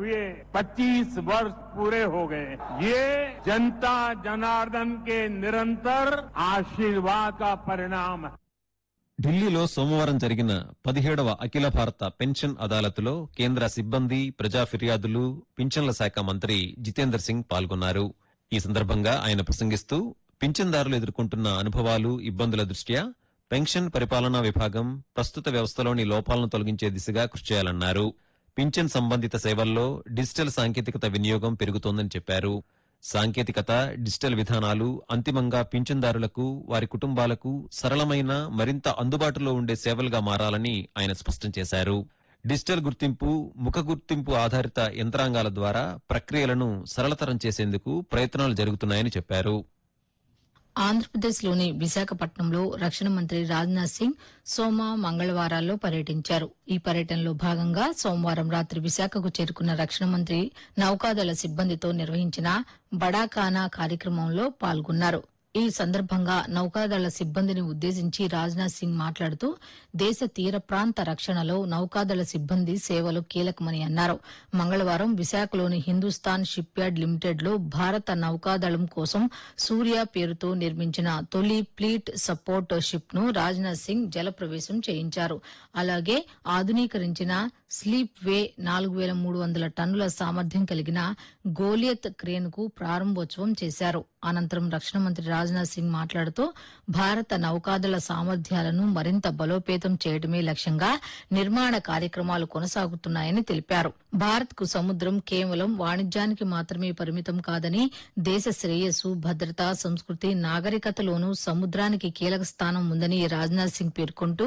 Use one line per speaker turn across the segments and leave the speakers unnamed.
हुए 25 वर्ष पूरे हो गए ये जनता जनार्दन के निरंतर आशीर्वाद का परिणाम है
ఢిల్లీలో సోమవారం జరిగిన పదిహేడవ అఖిల భారత పెన్షన్ అదాలత్లో కేంద్ర సిబ్బంది ప్రజా ఫిర్యాదులు పింఛన్ల శాఖ మంత్రి జితేందర్ సింగ్ పాల్గొన్నారు ఈ సందర్భంగా ఆయన ప్రసంగిస్తూ పింఛన్దారులు ఎదుర్కొంటున్న అనుభవాలు ఇబ్బందుల దృష్ట్యా పెన్షన్ పరిపాలనా విభాగం ప్రస్తుత వ్యవస్థలోని లోపాలను తొలగించే దిశగా కృషి చేయాలన్నారు పింఛన్ సంబంధిత సేవల్లో డిజిటల్ సాంకేతికత వినియోగం పెరుగుతోందని చెప్పారు సాంకేతికత డిజిటల్ విధానాలు అంతిమంగా పింఛన్దారులకు వారి కుటుంబాలకు సరళమైన మరింత అందుబాటులో ఉండే సేవలుగా మారాలని ఆయన స్పష్టం చేశారు డిజిటల్ గుర్తింపు ముఖ గుర్తింపు ఆధారిత యంత్రాంగాల ద్వారా ప్రక్రియలను సరళతరం చేసేందుకు ప్రయత్నాలు జరుగుతున్నాయని చెప్పారు
ఆంధ్రప్రదేశ్లోని విశాఖపట్నంలో రక్షణ మంత్రి రాజ్నాథ్ సింగ్ సోమ మంగళవారాల్లో పర్యటించారు ఈ పర్యటనలో భాగంగా సోమవారం రాత్రి విశాఖకు చేరుకున్న రక్షణ మంత్రి నౌకాదళ సిబ్బందితో నిర్వహించిన బడాకానా కార్యక్రమంలో పాల్గొన్నారు ఈ సందర్భంగా నౌకాదళ సిబ్బందిని ఉద్దేశించి రాజ్నాథ్ సింగ్ మాట్లాడుతూ దేశ తీర ప్రాంత రక్షణలో నౌకాదళ సిబ్బంది సేవలు కీలకమని అన్నారు మంగళవారం విశాఖలోని హిందుస్థాన్ షిప్ యార్డ్ లిమిటెడ్ లో భారత నౌకాదళం కోసం సూర్య పేరుతో నిర్మించిన తొలి ప్లీట్ సపోర్ట్ షిప్ ను రాజ్నాథ్ సింగ్ జలప్రవేశం చేయించారు అలాగే ఆధునీకరించిన స్లీప్ వే నాలుగు వేల మూడు వందల టన్నుల సామర్థ్యం కలిగిన గోలియత్ క్రేన్ కు ప్రారంభోత్సవం చేశారు అనంతరం రక్షణ మంత్రి రాజ్నాథ్ సింగ్ మాట్లాడుతూ భారత నౌకాదళ సామర్థ్యాలను మరింత బలోపేతం చేయడమే లక్ష్యంగా నిర్మాణ కార్యక్రమాలు కొనసాగుతున్నాయని తెలిపారు భారత్ కు సముద్రం కేవలం వాణిజ్యానికి మాత్రమే పరిమితం కాదని దేశ శ్రేయస్సు భద్రత సంస్కృతి నాగరికతలోనూ సముద్రానికి కీలక స్థానం ఉందని రాజ్నాథ్ సింగ్ పేర్కొంటూ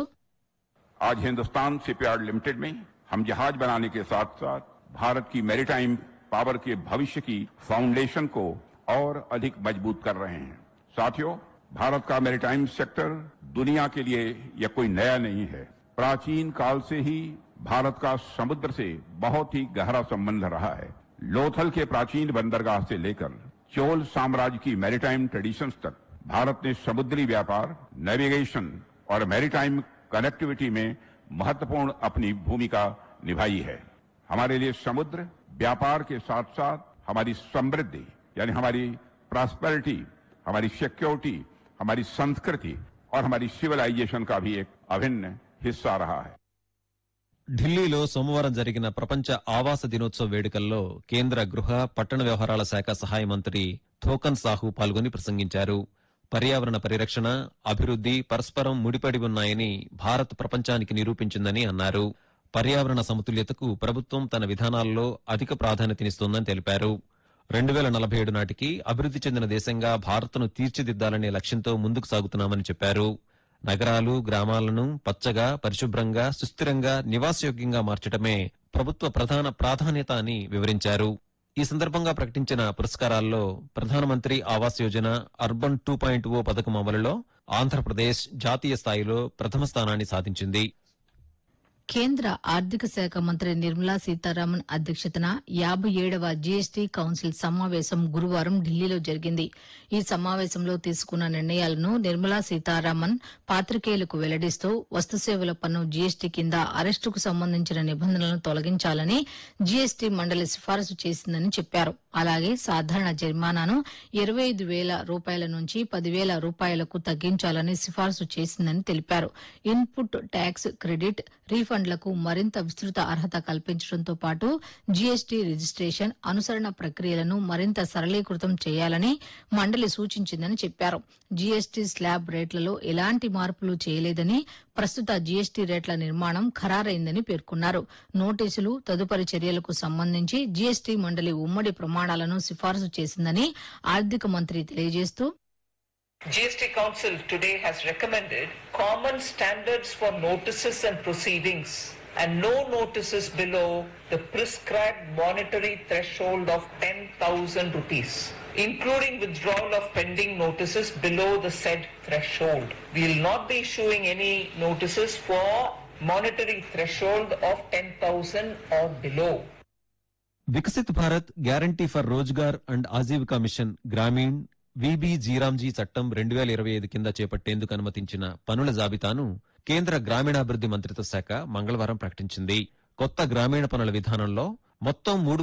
आज हिंदुस्तान शिपयार्ड लिमिटेड में हम जहाज बनाने के साथ साथ भारत की मैरीटाइम पावर के भविष्य की फाउंडेशन को और अधिक मजबूत कर रहे हैं साथियों भारत का मैरीटाइम सेक्टर दुनिया के लिए यह कोई नया नहीं है प्राचीन काल से ही भारत का समुद्र से बहुत ही गहरा संबंध रहा है लोथल के प्राचीन बंदरगाह से लेकर चोल साम्राज्य की मैरीटाइम ट्रेडिशंस तक भारत ने समुद्री व्यापार नेविगेशन और मैरीटाइम कनेक्टिविटी में महत्वपूर्ण अपनी भूमिका निभाई है हमारे लिए समुद्र व्यापार के साथ साथ हमारी समृद्धि यानी हमारी प्रॉस्पेरिटी हमारी सिक्योरिटी हमारी संस्कृति और हमारी सिविलाइजेशन का भी एक अभिन्न हिस्सा रहा है
ఢిల్లీలో సోమవారం జరిగిన ప్రపంచ ఆవాస దినోత్సవ వేడుకల్లో కేంద్ర గృహ పట్టణ వ్యవహారాల శాఖ సహాయ మంత్రి థోకన్ సాహు పాల్గొని ప్రసంగించారు పర్యావరణ పరిరక్షణ అభివృద్ది పరస్పరం ముడిపడి ఉన్నాయని భారత్ ప్రపంచానికి నిరూపించిందని అన్నారు పర్యావరణ సమతుల్యతకు ప్రభుత్వం తన విధానాల్లో అధిక ప్రాధాన్యతనిస్తోందని తెలిపారు రెండు వేల నలభై ఏడు నాటికి అభివృద్ది చెందిన దేశంగా భారత్ను తీర్చిదిద్దాలనే లక్ష్యంతో ముందుకు సాగుతున్నామని చెప్పారు నగరాలు గ్రామాలను పచ్చగా పరిశుభ్రంగా సుస్థిరంగా నివాసయోగ్యంగా మార్చడమే ప్రభుత్వ ప్రధాన ప్రాధాన్యత అని వివరించారు ఈ సందర్భంగా ప్రకటించిన పురస్కారాల్లో ప్రధానమంత్రి Awas Yojana urban two point O పథకం అమలులో ఆంధ్రప్రదేశ్ జాతీయ స్థాయిలో ప్రథమ స్థానాన్ని సాధించింది
కేంద్ర ఆర్థిక శాఖ మంత్రి నిర్మలా సీతారామన్ అధ్యక్షతన యాభై ఏడవ జీఎస్టీ కౌన్సిల్ సమావేశం గురువారం ఢిల్లీలో జరిగింది ఈ సమావేశంలో తీసుకున్న నిర్ణయాలను నిర్మలా సీతారామన్ పాత్రికేయులకు వెల్లడిస్తూ వస్తుసేవల పన్ను జీఎస్టీ కింద అరెస్టుకు సంబంధించిన నిబంధనలను తొలగించాలని జీఎస్టీ మండలి సిఫారసు చేసిందని చెప్పారు అలాగే సాధారణ జరిమానాను ఇరవై ఐదు వేల రూపాయల నుంచి పదివేల రూపాయలకు తగ్గించాలని సిఫారసు చేసిందని తెలిపారు ఇన్పుట్ ట్యాక్స్ క్రెడిట్ రీఫండ్లకు మరింత విస్తృత అర్హత కల్పించడంతో పాటు జీఎస్టీ రిజిస్ట్రేషన్ అనుసరణ ప్రక్రియలను మరింత సరళీకృతం చేయాలని మండలి సూచించిందని చెప్పారు జీఎస్టీ స్లాబ్ రేట్లలో ఎలాంటి మార్పులు చేయలేదని ప్రస్తుత జీఎస్టీ రేట్ల నిర్మాణం ఖరారైందని పేర్కొన్నారు నోటీసులు తదుపరి చర్యలకు సంబంధించి జీఎస్టీ మండలి ఉమ్మడి ప్రమాణాలను సిఫారసు చేసిందని ఆర్థిక మంత్రి తెలియజేస్తూ
GST Council today has recommended common standards for notices and proceedings and no notices below the prescribed monetary threshold of 10,000 rupees, including withdrawal of pending notices below the said threshold. We will not be issuing any notices for monetary threshold of 10,000 or below.
Viksit Bharat guarantee for Rozgar and Ajeevika mission Gramin VB G RAM G చట్టం రెండు వేల ఇరవై ఐదు కింద చేపట్టేందుకు అనుమతించిన పనుల జాబితాను కేంద్ర గ్రామీణాభివృద్ది మంత్రిత్వ శాఖ మంగళవారం ప్రకటించింది కొత్త గ్రామీణ పనుల విధానంలో మొత్తం మూడు